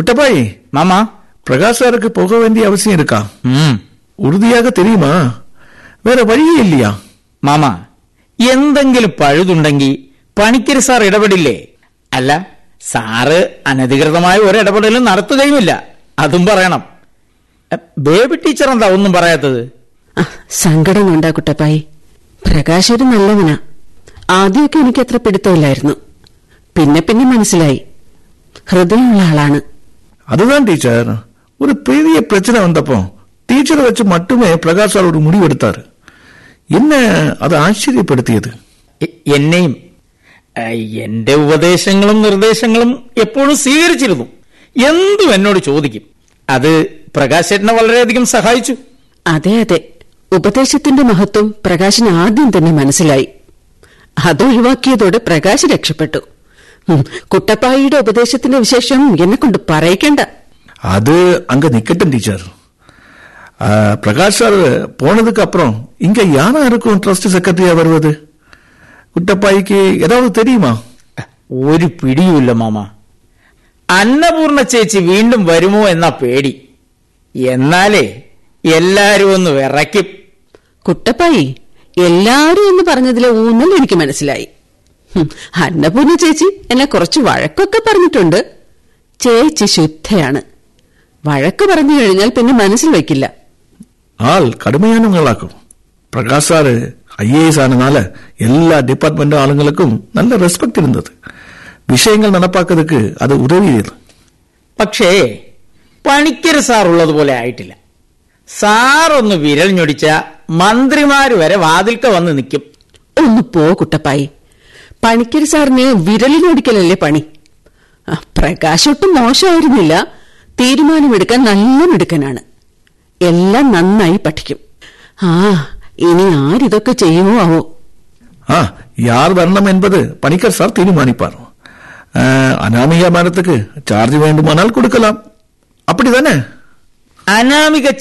குட்டப்பாய் மாமா பிரகாஷ் சாருக்கு போக வேண்டிய அவசியம் இருக்கா ம் ഉറുതിയാക തെരിയുമാ വേറെ വഴിയേ ഇല്ലയാ മാമ എന്തെങ്കിലും പഴുതുണ്ടെങ്കിൽ പണിക്കര് സാർ ഇടപെടില്ലേ അല്ല സാറ് അനധികൃതമായ ഒരു ഇടപെടലും നടത്തുകയുമില്ല അതും പറയണം എ, ബേബി ടീച്ചർ എന്താ ഒന്നും പറയാത്തത് ആ, സങ്കടം കൊണ്ടാ കുട്ടപ്പായി പ്രകാശ് ഒരു നല്ലവനാ ആദ്യമൊക്കെ എനിക്ക് അത്ര പിടുത്തമില്ലായിരുന്നു പിന്നെ പിന്നെ മനസ്സിലായി ഹൃദയമുള്ള ആളാണ് அதுதான் டீச்சர் ஒரு பெரிய பிரச்சனை வந்தப்போ டீச்சரை வச்சு மட்டுமே பிரகாஷ் சார் ஒரு முடிவெடுத்தாரு என்ன അത് ആശ്ചര്യപ്പെടുത്തിയത് എ- എന്നെയും എ, എന്റെ ഉപദേശങ്ങളും നിർദ്ദേശങ്ങളും എപ്പോഴും സ്വീകരിച്ചിരുന്നു എന്തും എന്നോട് ചോദിക്കും അത് പ്രകാശ് ചേട്ടനെ വളരെയധികം സഹായിച്ചു അതെ അതെ ഉപദേശത്തിന്റെ മഹത്വം പ്രകാശിന് ആദ്യം തന്നെ മനസ്സിലായി അതൊഴിവാക്കിയതോടെ പ്രകാശ് രക്ഷപ്പെട്ടു ഉം, കുട്ടപ്പായിയുടെ ഉപദേശത്തിന്റെ വിശേഷം എന്നെ കൊണ്ട് പറയിക്കണ്ട அது அங்க நிக்கட்டும் டீச்சர் ஆ, பிரகாஷ் சார் போனதுக்கு அப்புறம் இங்க யாரா இருக்கும் ட்ரஸ்ட் செக்ரட்டரியா வருவது குட்டப்பாய்க்கு ஏதாவது தெரியுமா ഒരു പിടിയുമില്ല മാമ അന്നപൂർണ ചേച്ചി വീണ്ടും വരുമോ എന്നാ പേടി എന്നാലേ എല്ലാരും ഒന്ന് വിറയ്ക്കും കുട്ടപ്പായി എല്ലാരും എന്ന് പറഞ്ഞതിലെ ഊന്നൽ എനിക്ക് മനസ്സിലായി ഹും, അന്നപൂർണ ചേച്ചി എന്നെ കുറച്ച് വഴക്കൊക്കെ പറഞ്ഞിട്ടുണ്ട് ചേച്ചി ശുദ്ധയാണ് വഴക്ക് പറഞ്ഞു കഴിഞ്ഞാൽ പിന്നെ മനസ്സിൽ വയ്ക്കില്ല ஆள் கடுமையானவங்களாக்கும் பிரகாஷ் சார் ஐஏஎஸ் ஆனனால எல்லா டிபார்ட்மெண்ட் ஆளுங்களுக்கும் நல்ல ரெஸ்பெக்ட் இருந்தது விஷயங்கள் நடப்பாக்கிறதுக்கு அது உதவியது പക്ഷേ പണിക്കര് സാർ ഉള്ളതുപോലെ ആയിട്ടില്ല സാർ ഒന്ന് വിരൽ ഞൊടിച്ച മന്ത്രിമാര് വരെ വാതിൽക്ക വന്ന് നിൽക്കും ഒന്ന് പോ കുട്ടപ്പായി പണിക്കര് സാറിന് വിരലിനൊടിക്കലല്ലേ പണി ആ, പ്രകാശ് ഒട്ടും മോശമായിരുന്നില്ല തീരുമാനമെടുക്കാൻ നല്ല മിടുക്കനാണ് എല്ലാം നന്നായി പഠിക്കും ആ ഇനി ആരിതൊക്കെ ചെയ്യുമോ ആവോ ஆ யார் வரணும் என்பது பணிக்கர் சார் தீர்மானிப்பார் ஆ, அனாமிகா மேடத்துக்கு சார்ஜ் வேண்டுமானால் கொடுக்கலாம் அப்படிதானே അനാമിക